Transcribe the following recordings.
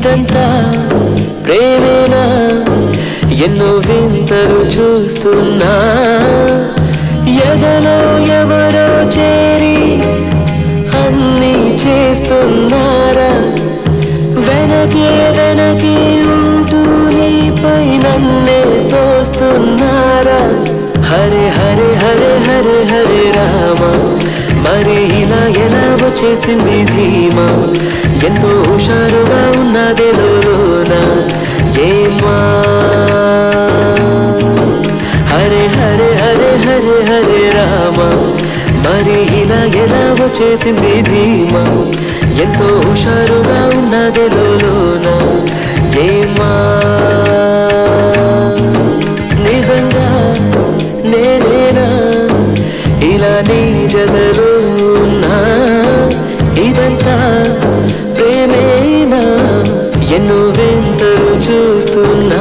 ఇదంతా ప్రేమేనా ఎన్నో వింతలు చూస్తున్నా ఎదలో ఎవరో చేరి అన్నీ చేస్తున్నారా వెనకే వెనకే ఉంటూ నీపై నన్నే తోస్తున్నారా హరే హరే హరే హరే హరే రామ మరి ఇలా ఎలా వచ్చేసింది ధీమా ఎంతో హుషారుగా ఉన్నదే లోన ఏమా హరే హరే హరే హరే హరే రామ మరి ఇలా ఎలా వచ్చేసింది ధీమా ఎంతో హుషారుగా ఉన్నదే లోన ఏమా నిజంగా నేనేనా ఇలా నీ జతలో ఉన్నా ఇదంతా ప్రేమేనా ఎన్నో వింతలు చూస్తున్నా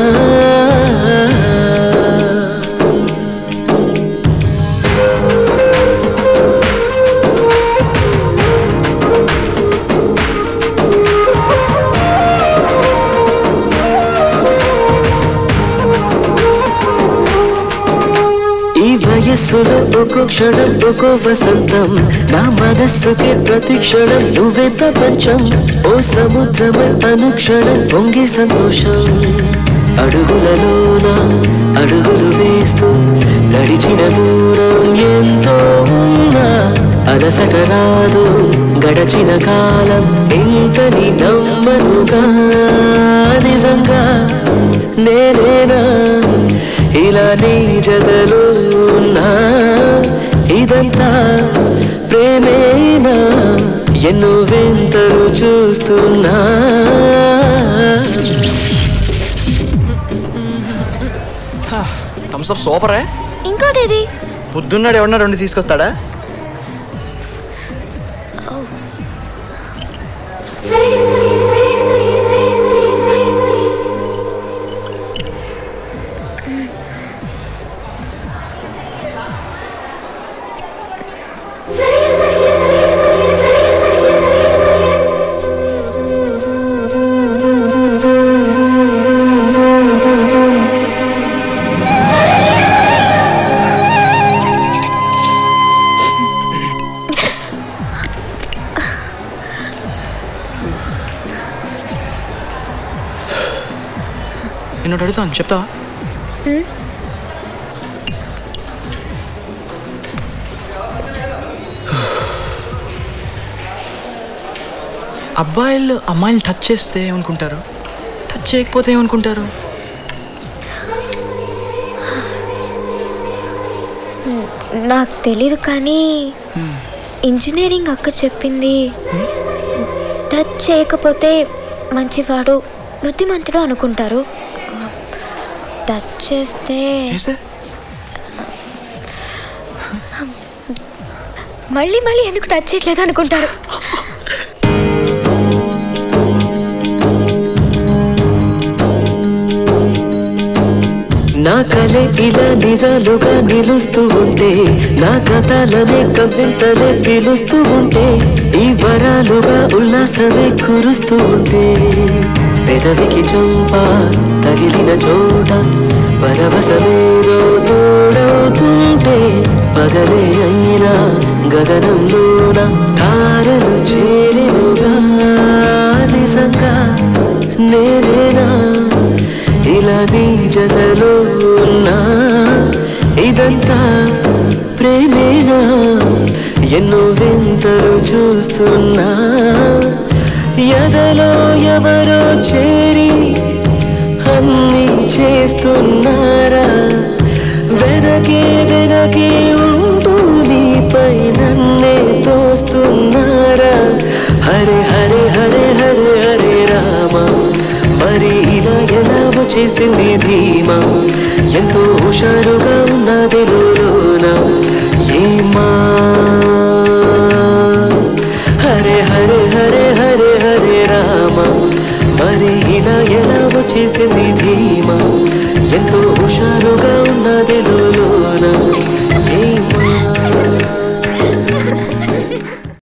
ఈ వయస్సులో ఒక్కో క్షణం ఒక్కో వసంతం నా మనస్సుకి ప్రతి క్షణం నువ్వే ప్రపంచం ఓ సముద్రమై అనుక్షణం పొంగే సంతోషం అడుగులలోన అడుగులు వేస్తూ నడిచిన దూరం ఎంతో ఉన్నా అలసట రాదు గడచిన కాలం ఇంతని నమ్మనుగా నిజంగా నేనేనా ఇలా నీ జతలో ఉన్నా ఇదంతా ప్రేమేనా ఎన్నో వింతలు చూస్తున్నా థమ్స్ అప్ సూపరే ఇంకోటి ఇది పొద్దున్నాడు ఎవడన్నా రెండు తీసుకొస్తాడా నిన్ను అడుగుతాను చెప్తావా అబ్బాయిలు అమ్మాయిలు టచ్ చేస్తే ఏమనుకుంటారు టచ్ చేయకపోతే ఏమనుకుంటారు నాకు తెలీదు కానీ ఇంజనీరింగ్ అక్క చెప్పింది టచ్ చేయకపోతే మంచివాడు బుద్ధిమంతుడు అనుకుంటారు టచ్ చేస్తే చేస్తే మళ్ళీ మళ్ళీ ఎందుకు టచ్ చేయట్లేదు అనుకుంటారు నా కలే ఇలా నిజాలుగా నిలుస్తూ ఉంటే నా కథలనే కవ్వింతలే పిలుస్తూ ఉంటే ఈ వరాలుగా ఉల్లాసమే కురుస్తూ ఉంటే పెదవికి చంప తగిలిన చోట పరవశమేదో తోడవుతుంటే పగలే అయినా గగనంలోన తారలు చేరెనుగా నిజంగా నేనేనా ఇలా నీ జతలో ఉన్నా ఇదంతా ప్రేమేనా ఎన్నో వింతలు చూస్తున్నా ఎదలో ఎవరో చేరి అన్నీ చేస్తున్నారా వెనకే వెనకే ఉంటూ నీపై నన్నే తోస్తున్నారా హరే హరే హరే హరే హరే రామ మరి ఇలా ఎలా వచ్చేసింది ధీమా ఎంతో హుషారుగా ఉన్నది లోన ఏమా